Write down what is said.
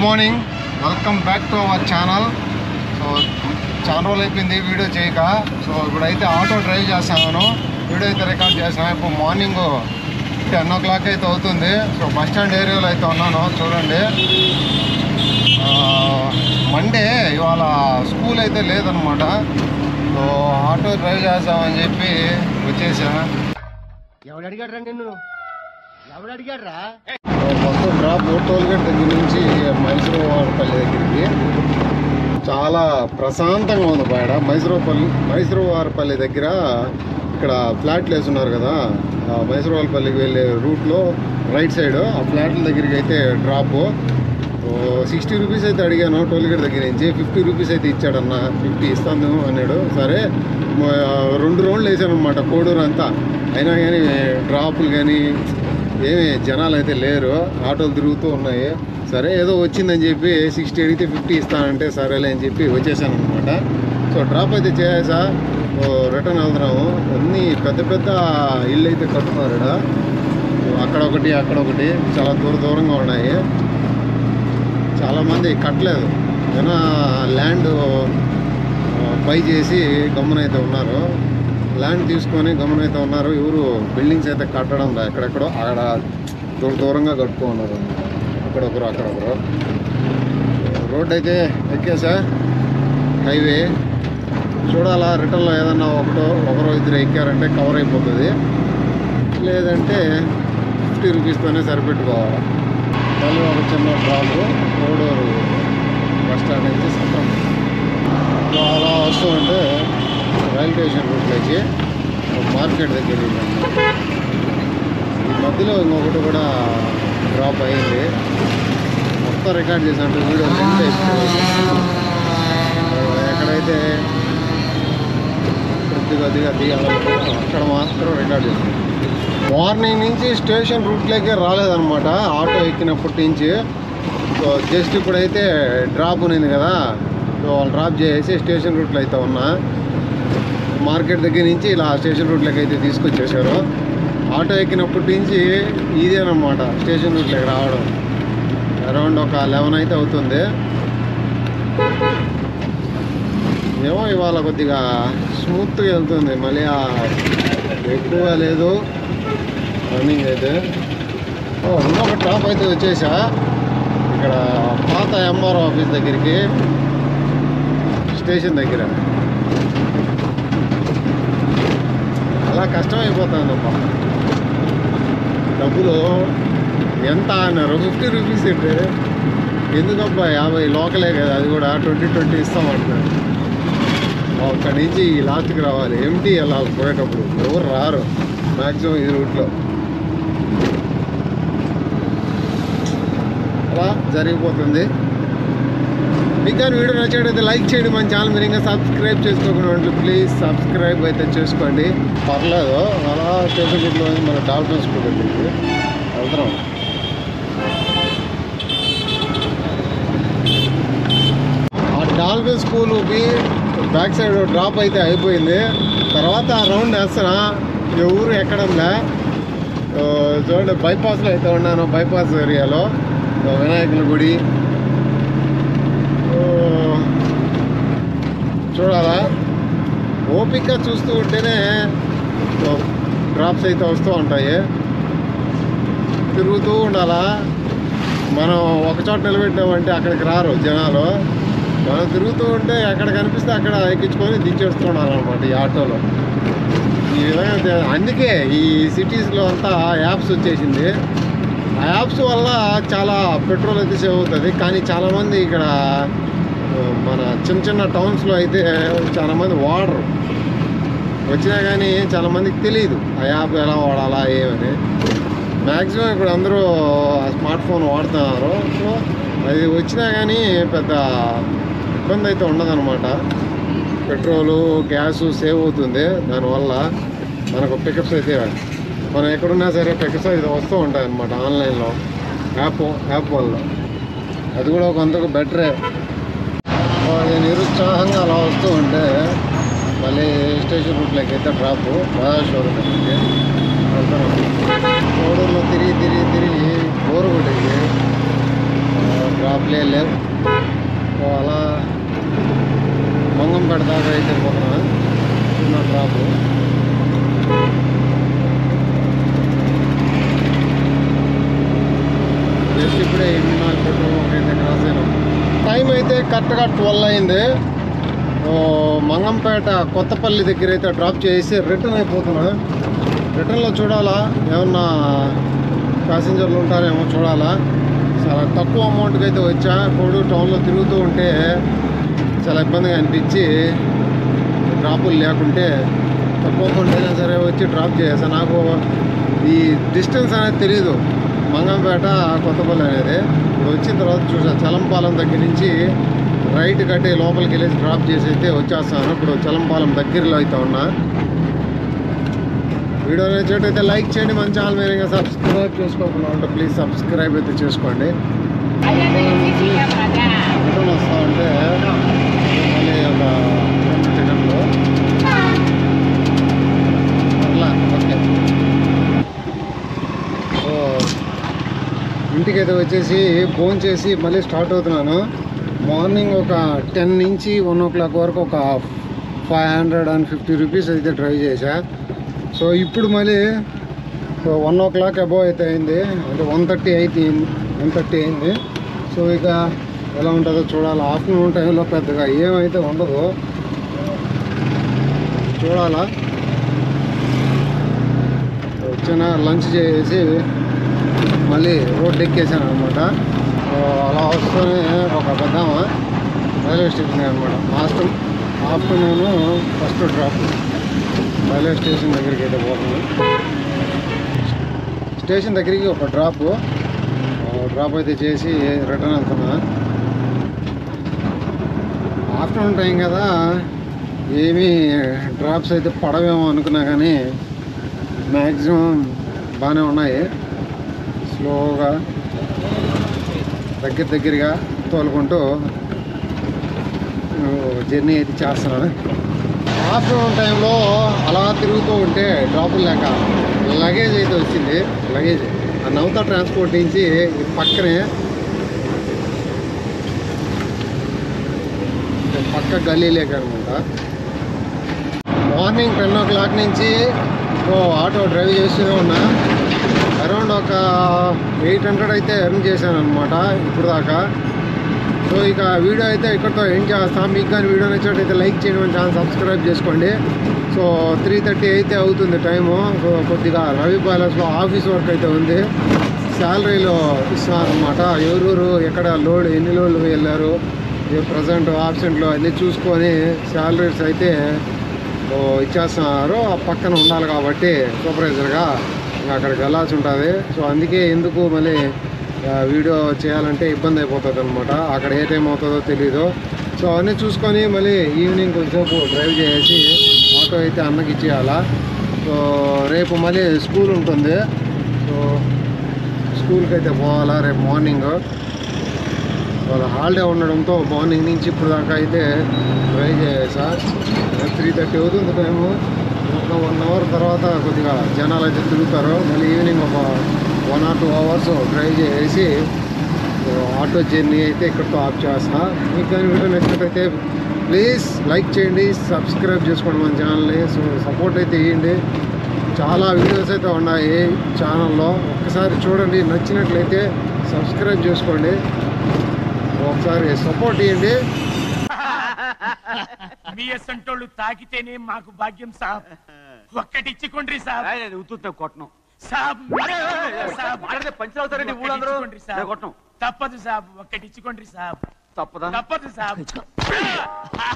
Morning welcome back to our channel so చాలా రోజులు అయిపోయింది వీడియో చేయక సో ఇప్పుడైతే ఆటో డ్రైవ్ చేస్తాను వీడియో అయితే రికార్డ్ చేసాను ఇప్పుడు మార్నింగ్ టెన్ ఓ క్లాక్ అయితే అవుతుంది సో బస్ స్టాండ్ ఏరియాలో అయితే ఉన్నాను చూడండి ఆ, మండే ఇవాళ స్కూల్ అయితే లేదనమాట సో ఆటో డ్రైవ్ చేస్తామని చెప్పి వచ్చేసా ఎవడు అడిగాడు రా నిన్ను ఎవడు అడిగాడు రా మొత్తం డ్రాప్ టోల్గేట్ దగ్గర నుంచి మైసూరువారిపల్లి దగ్గరికి చాలా ప్రశాంతంగా ఉంది బయట మైసూరుపల్లి మైసూరువారిపల్లి దగ్గర ఇక్కడ ఫ్లాట్లు వేస్తున్నారు కదా ఆ మైసూరువారిపల్లికి వెళ్ళే రూట్లో రైట్ సైడ్ ఆ ఫ్లాట్ల దగ్గరికి అయితే డ్రాప్ సిక్స్టీ రూపీస్ అయితే అడిగాను టోల్గేట్ దగ్గర నుంచి ఫిఫ్టీ రూపీస్ అయితే ఇచ్చాడన్న ఫిఫ్టీ ఇస్తాను అన్నాడు సరే మ- రెండు రౌండ్లు వేసాను అనమాట కోడూరు అంతా అయినా కానీ డ్రాపులు కానీ ఏమి జనాలు అయితే లేరు ఆటోలు తిరుగుతూ ఉన్నాయి సరే ఏదో వచ్చిందని చెప్పి సిక్స్టీ అడిగితే ఫిఫ్టీ ఇస్తానంటే సరేలే అని చెప్పి వచ్చేసాను అనమాట సో డ్రాప్ అయితే చేసా రిటర్న్ వెళ్తున్నాము అన్ని పెద్ద పెద్ద ఇల్లు అయితే కట్టున్నారు ఈడ. అక్కడ ఒకటి అక్కడ ఒకటి చాలా దూర దూరంగా ఉన్నాయి చాలామంది కట్టలేదు ఏమైనా ల్యాండ్ బై చేసి గమ్మునైతే ఉన్నారు ల్యాండ్ తీసుకొని గమ్మునైతే ఉన్నారు ఎవరు బిల్డింగ్స్ అయితే కట్టడం లా ఎక్కడెక్కడో అక్కడ దూర దూరంగా కట్టుకో ఉన్నారు అక్కడొకరు అక్కడొకరు రోడ్ అయితే ఎక్కేసా హైవే చూడాలా రిటర్న్లో ఏదన్నా ఒకటో ఒకరో ఇద్దరు ఎక్కారంటే కవర్ అయిపోతుంది లేదంటే ఫిఫ్టీ రూపీస్తోనే సరిపెట్టుకోవాలి మళ్ళీ ఒక చిన్న డ్రాప్ కోడూరు బస్ స్టాండ్ నుంచి సత్రం సో అలా వస్తూ ఉంటే రైల్ స్టేషన్ రూట్లోకి మార్కెట్ దగ్గర వెళ్ళాము. ఈ మధ్యలో ఇంకొకటి కూడా డ్రాప్ అయింది మొత్తం రికార్డ్ చేసినట్టు వీడియో లెంత్ అయిపోయింది ఎక్కడైతే కొద్ది కొద్దిగా తీయాలనుకుంటున్నాం అక్కడ మాత్రం రికార్డ్ చేస్తాం మార్నింగ్ నుంచి స్టేషన్ రూట్లోకే రాలేదన్నమాట ఆటో ఎక్కినప్పటి నుంచి సో జస్ట్ ఇప్పుడైతే డ్రాప్ ఉన్నది కదా సో వాళ్ళు డ్రాప్ చేసి స్టేషన్ రూట్లో అయితే ఉన్నా మార్కెట్ దగ్గర నుంచి ఇలా స్టేషన్ రూట్లోకి అయితే తీసుకొచ్చేసారు ఆటో ఎక్కినప్పటి నుంచి ఇదేనమాట స్టేషన్ రూట్లోకి రావడం అరౌండ్ ఒక లెవెన్ అయితే అవుతుంది ఏమో ఇవాళ కొద్దిగా స్మూత్గా వెళ్తుంది మళ్ళీ ఆ ఎక్కువ లేదు రన్నింగ్ అయితే ఓ, ఇంకొక టాప్ అయితే వచ్చేసా ఇక్కడ పాత ఎంఆర్ ఆఫీస్ దగ్గరికి స్టేషన్ దగ్గర అలా కష్టమైపోతుందప్ప డబ్బులు ఎంత అన్నారు ఫిఫ్టీ రూపీస్ అంటే ఎందుకబ్బా యాభై లోకలే కదా అది కూడా ట్వంటీ ట్వంటీ ఇస్తామంటున్నారు అక్కడి నుంచి లాస్ట్కి రావాలి ఎంటీ అలా పోయేటప్పుడు ఎవరు రారు మ్యాక్సిమం ఈ రూట్లో అలా జరిగిపోతుంది మీకు కానీ వీడియో నచ్చినట్టయితే లైక్ చేయండి మన ఛానల్ మీరు ఇంకా సబ్స్క్రైబ్ చేసుకోకుండా ఉంటే ప్లీజ్ సబ్స్క్రైబ్ అయితే చేసుకోండి పర్లేదు అలా స్టేషన్ రూట్లో మన డాల్ఫిన్ స్కూల్ దగ్గరికి వెళ్తున్నాం ఆ డాల్ఫిన్ స్కూల్కి బ్యాక్ సైడ్ డ్రాప్ అయితే అయిపోయింది తర్వాత ఆ రౌండ్ వేస్తున్నా ఎవరు ఎక్కడంలే ఆ, చూడండి బైపాస్లో అయితే ఉన్నాను బైపాస్ ఏరియాలో ఆ, వినాయకుల గుడి ఓ, చూడాలా ఓపిక చూస్తూ ఉంటేనే ఓ, డ్రాప్స్ అయితే వస్తూ ఉంటాయి తిరుగుతూ ఉండాలా మనం ఒక చోట నిలబెట్టామంటే అక్కడికి రారు జనాలు మనం తిరుగుతూ ఉంటే ఎక్కడ కనిపిస్తే అక్కడ ఎక్కించుకొని దించేస్తూ ఉండాలన్నమాట ఈ ఆటోలో ఈ విధంగా చే- అందుకే ఈ సిటీస్లో అంతా యాప్స్ వచ్చేసింది ఆ యాప్స్ వల్ల చాలా పెట్రోల్ అయితే సేవ్ అవుతుంది కానీ చాలామంది ఇక్కడ ఆ, మన చిన్న చిన్న టౌన్స్లో అయితే చాలామంది వాడరు వచ్చినా కానీ చాలామందికి తెలియదు ఆ యాప్ ఎలా వాడాలా ఏమని మ్యాక్సిమం ఇప్పుడు అందరూ ఆ స్మార్ట్ ఫోన్ వాడుతున్నారు సో అది వచ్చినా కానీ పెద్ద ఇబ్బంది అయితే ఉండదన్నమాట పెట్రోలు గ్యాసు సేవ్ అవుతుంది దానివల్ల మనకు పికప్స్ అయితే మనం ఎక్కడున్నా సరే పికప్స్ అయితే వస్తూ ఉంటాయి అన్నమాట ఆన్లైన్లో యాప్ యాప్ వల్ల అది కూడా కొంతకు బెటరే అది నిరుత్సాహంగా అలా వస్తూ ఉంటే మళ్ళీ స్టేషన్ రూట్లోకి అయితే డ్రాప్ బాగా షోరూమ్ దగ్గరికి వెళ్తున్నాం కోడూరులో తిరిగి తిరిగి తిరిగి బోరు కొట్టింది డ్రాప్లే లేవు అయితే పోతున్నా చిన్న డ్రాప్ జస్ట్ ఇప్పుడే ఎనిమిది నాలుగు పెట్రోల్ అయితే క్రాస్ అయినాం టైం అయితే కరెక్ట్గా ట్వెల్వ్ అయింది ఓ, మంగంపేట కొత్తపల్లి దగ్గర అయితే డ్రాప్ చేసి రిటర్న్ అయిపోతున్నా రిటర్న్లో చూడాలా ఏమన్నా ప్యాసింజర్లు ఉంటారేమో చూడాలా చాలా తక్కువ అమౌంట్కి అయితే వచ్చా ఇప్పుడు టౌన్లో తిరుగుతూ ఉంటే చాలా ఇబ్బందిగా అనిపించి డ్రాపులు లేకుంటే తక్కువ అమౌంట్ అయినా సరే వచ్చి డ్రాప్ చేసా నాకు ఈ డిస్టెన్స్ అనేది తెలియదు మంగంపేట కొత్తపల్లి అనేది ఇప్పుడు వచ్చిన తర్వాత చూసా చలంపాలెం దగ్గర నుంచి రైట్ కట్టి లోపలికి వెళ్ళేసి డ్రాప్ చేసి అయితే వచ్చేస్తాను ఇప్పుడు చలంపాలెం దగ్గరలో అయితే ఉన్నా వీడియో నచ్చినట్టయితే లైక్ చేయండి మన ఛానల్ మీరు ఇంకా సబ్స్క్రైబ్ చేసుకోకుండా ఉంటే ప్లీజ్ సబ్స్క్రైబ్ అయితే చేసుకోండి రిటర్న్ వస్తా ఉంటే మళ్ళీ ఒక మంచి టికెట్లు అట్లా ఓకే సో ఇంటికైతే వచ్చేసి ఫోన్ చేసి మళ్ళీ స్టార్ట్ అవుతున్నాను మార్నింగ్ ఒక టెన్ నుంచి వన్ ఓ క్లాక్ వరకు ఒక five hundred and fifty rupees అయితే డ్రైవ్ చేశా సో ఇప్పుడు మళ్ళీ వన్ ఓ క్లాక్ అబోవ్ అయితే అయింది అంటే వన్ థర్టీ అయితే వన్ థర్టీ అయింది సో ఇక ఎలా ఉంటుందో చూడాలి ఆఫ్టర్నూన్ టైంలో పెద్దగా ఏమైతే ఉండదు చూడాలా వచ్చిన లంచ్ చేసి మళ్ళీ రోడ్ ఎక్కేసాను అనమాట సో అలా వస్తూనే ఒక పెద్దామ రైల్వే స్టేషన్ అనమాట after afternoon first drop railway station దగ్గరికి అయితే పోతున్నాను స్టేషన్ దగ్గరికి ఒక డ్రాప్ డ్రాప్ అయితే చేసి రిటర్న్ వెళ్తున్నా ఆఫ్టర్నూన్ టైం కదా ఏమీ డ్రాప్స్ అయితే పడవేమో అనుకున్నా కానీ మ్యాక్సిమం బాగానే ఉన్నాయి స్లోగా దగ్గర దగ్గరగా తోలుకుంటూ జర్నీ అయితే చేస్తున్నాను ఆఫ్టర్నూన్ టైంలో అలా తిరుగుతూ ఉంటే డ్రాపులు లేక లగేజ్ అయితే వచ్చింది లగేజ్ ఆ నౌతా ట్రాన్స్పోర్ట్ నుంచి ఈ పక్కనే పక్క గల్లీ లేక అనమాట మార్నింగ్ టెన్ ఓ క్లాక్ నుంచి ఓ ఆటో డ్రైవ్ చేస్తూనే ఉన్నా అరౌండ్ ఒక ఎయిట్ హండ్రెడ్ అయితే ఎర్న్ చేశాను అనమాట ఇప్పుడు దాకా సో ఇక వీడియో అయితే ఇక్కడితో ఎండ్ చేస్తాం మీకు కానీ వీడియో నచ్చినట్టయితే లైక్ చేయండి మన ఛానల్ సబ్స్క్రైబ్ చేసుకోండి సో త్రీ థర్టీ అయితే అవుతుంది టైము సో కొద్దిగా రవి ప్యాలెస్లో ఆఫీస్ వర్క్ అయితే ఉంది శాలరీలో ఇస్తున్నారనమాట ఎవరెవరు ఎక్కడ లోడ్ ఎన్ని లోడ్లు వెళ్ళారు ప్రజెంట్ ఆబ్సెంట్లో అన్నీ చూసుకొని శాలరీస్ అయితే ఓ ఇచ్చేస్తున్నారు ఆ పక్కన ఉండాలి కాబట్టి సూపర్వైజర్గా ఇంకా అక్కడికి వెళ్ళాల్సి ఉంటుంది సో అందుకే ఎందుకు మళ్ళీ ఆ, వీడియో చేయాలంటే ఇబ్బంది అయిపోతుంది అనమాట అక్కడ ఏ టైం అవుతుందో తెలీదు సో అన్నీ చూసుకొని మళ్ళీ ఈవినింగ్ కొంచెంసేపు డ్రైవ్ చేసి ఆటో అయితే అన్నకి ఇచ్చేయాలా సో రేపు మళ్ళీ స్కూల్ ఉంటుంది సో స్కూల్కి అయితే పోవాలా రేపు మార్నింగ్ వాళ్ళ హాలిడే ఉండడంతో మార్నింగ్ నుంచి ఇప్పుడు దాకా అయితే డ్రైవ్ చేసా త్రీ థర్టీ అవుతుంది టైము ఒక వన్ అవర్ తర్వాత కొద్దిగా జనాలు అయితే తిరుగుతారు మళ్ళీ ఈవినింగ్ ఒక one or two hours drive చేసి ఆటో జర్నీ అయితే ఇక్కడితో ఆఫ్ చేస్తా మీకు కానీ వీడియో నచ్చినట్టయితే ప్లీజ్ లైక్ చేయండి సబ్స్క్రైబ్ చేసుకోండి మన ఛానల్ని సో సపోర్ట్ అయితే ఇవ్వండి చాలా వీడియోస్ అయితే ఉన్నాయి ఛానల్లో ఒక్కసారి చూడండి నచ్చినట్లయితే సబ్స్క్రైబ్ చేసుకోండి ఒకసారి సపోర్ట్ ఇవ్వండి మీ అసంటోళ్ళు తాకితేనే మాకు భాగ్యం సాబ్ ఒక్కటి ఇచ్చుకోండి సాబ్ ఉత్తుతా కొట్టను సాబ్ సాబ్ మాట్లాడితే పంచర్ అవుతారండి ఒక్కటి ఊళ్ళందరూ ఇచ్చుకోండి సాబ్. కొట్టను తప్పదు సాబ్ ఒక్కటి ఇచ్చుకోండి సాబ్ తప్పదా తప్పదు సాబ్